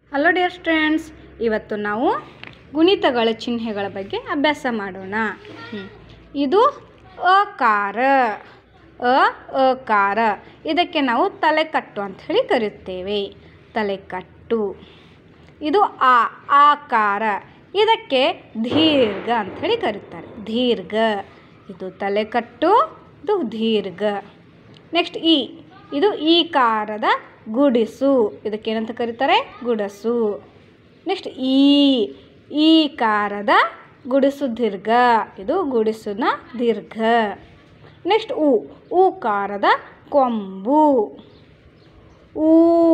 Hello dear students ಇವತ್ತು ನಾವು ಗುಣಿತಗಳ ಚಿಹ್ನೆಗಳ ಬಗ್ಗೆ ಅಭ್ಯಾಸ ಮಾಡೋಣ ಹ್ಮ್. ಇದು ಅಕಾರ ಅ ಅಕಾರ ಇದಕ್ಕೆ ನಾವು ತಲೆಕಟ್ಟು ಅಂತ ಹೇಳಿ ಕರೆಯುತ್ತೇವೆ ತಲೆಕಟ್ಟು ಇದು ಆ ಆಕಾರ ಇದಕ್ಕೆ ದೀರ್ಘ ಅಂತ ಹೇಳಿ ಕರೀತಾರೆ ದೀರ್ಘ ಇದು ತಲೆಕಟ್ಟು ಇದು ದೀರ್ಘ ನೆಕ್ಸ್ಟ್ ಇ ಇದು ಈಕಾರದ ಗುಡಿಸು ಇದಕ್ಕೇನಂತ ಕರೀತಾರೆ ಗುಡಸು ನೆಕ್ಸ್ಟ್ ಈ ಈಕಾರದ ಗುಡಿಸು ದೀರ್ಘ ಇದು ಗುಡಿಸುನ ದೀರ್ಘ ನೆಕ್ಸ್ಟ್ ಉ ಊಕಾರದ ಕೊಂಬು ಊ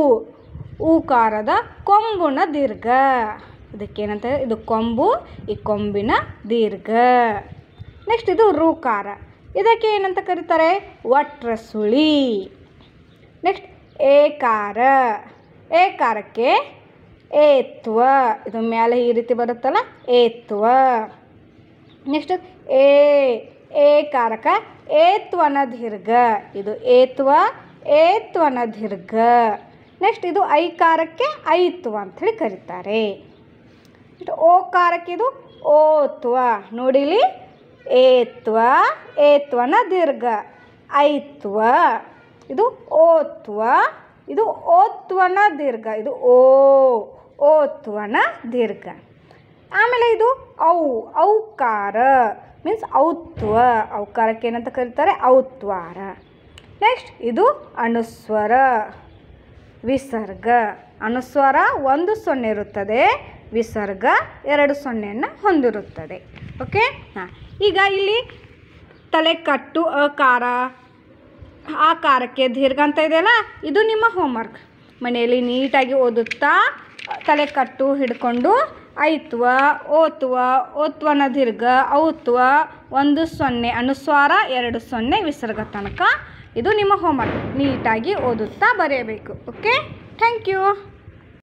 ಊಕಾರದ ಕೊಂಬುನ ದೀರ್ಘ ಇದಕ್ಕೇನಂತ ಇದು ಕೊಂಬು ಈ ಕೊಂಬಿನ ದೀರ್ಘ ನೆಕ್ಸ್ಟ್ ಇದು ಋಕಾರ ಇದಕ್ಕೆ ಏನಂತ ಕರೀತಾರೆ ವಟ್ರಸುಳಿ ನೆಕ್ಸ್ಟ್ ಏಕಾರ ಏಕಾರಕ್ಕೆ ಏತ್ವ ಇದು ಮೇಲೆ ಈ ರೀತಿ ಬರುತ್ತಲ್ಲ ಏತ್ವ ನೆಕ್ಸ್ಟ್ ಏ ಏಕಾರಕ ಏತ್ವನ ದೀರ್ಘ ಇದು ಏತ್ವ ಏತ್ವನ ದೀರ್ಘ ನೆಕ್ಸ್ಟ್ ಇದು ಐಕಾರಕ್ಕೆ ಐತ್ವ ಅಂಥೇಳಿ ಕರೀತಾರೆ ನೆಕ್ಸ್ಟ್ ಓಕಾರಕ್ಕೆ ಇದು ಓತ್ವ ನೋಡಿಲಿ ಏತ್ವ ಏತ್ವನ ದೀರ್ಘ ಐತ್ವ ಇದು ಓತ್ವ ಇದು ಓತ್ವನ ದೀರ್ಘ ಇದು ಓ ಓತ್ವನ ದೀರ್ಘ ಆಮೇಲೆ ಇದು ಔ ಔಕಾರ ಮೀನ್ಸ್ ಔತ್ವ ಔಕಾರಕ್ಕೆ ಏನಂತ ಕರೀತಾರೆ ಔತ್ವಾರ ನೆಕ್ಸ್ಟ್ ಇದು ಅನುಸ್ವರ ವಿಸರ್ಗ ಅನುಸ್ವರ ಒಂದು ಸೊನ್ನೆ ಇರುತ್ತದೆ ವಿಸರ್ಗ ಎರಡು ಸೊನ್ನೆಯನ್ನು ಹೊಂದಿರುತ್ತದೆ ಓಕೆ ಹಾಂ ಈಗ ಇಲ್ಲಿ ತಲೆಕಟ್ಟು ಅಕಾರ ಆಕಾರಕ್ಕೆ ದೀರ್ಘ ಅಂತ ಇದೆಯಲ್ಲ ಇದು ನಿಮ್ಮ ಹೋಮ್ವರ್ಕ್ ಮನೆಯಲ್ಲಿ ನೀಟಾಗಿ ಓದುತ್ತಾ ತಲೆಕಟ್ಟು ಹಿಡ್ಕೊಂಡು ಐತ್ವ ಓತ್ವ ಓತ್ವನ ದೀರ್ಘ ಔತ್ವ ಒಂದು ಸೊನ್ನೆ ಅನುಸ್ವಾರ ಎರಡು ಸೊನ್ನೆ ವಿಸರ್ಗ ತನಕ ಇದು ನಿಮ್ಮ ಹೋಮ್ವರ್ಕ್ ನೀಟಾಗಿ ಓದುತ್ತಾ ಬರೆಯಬೇಕು ಓಕೆ ಥ್ಯಾಂಕ್ ಯು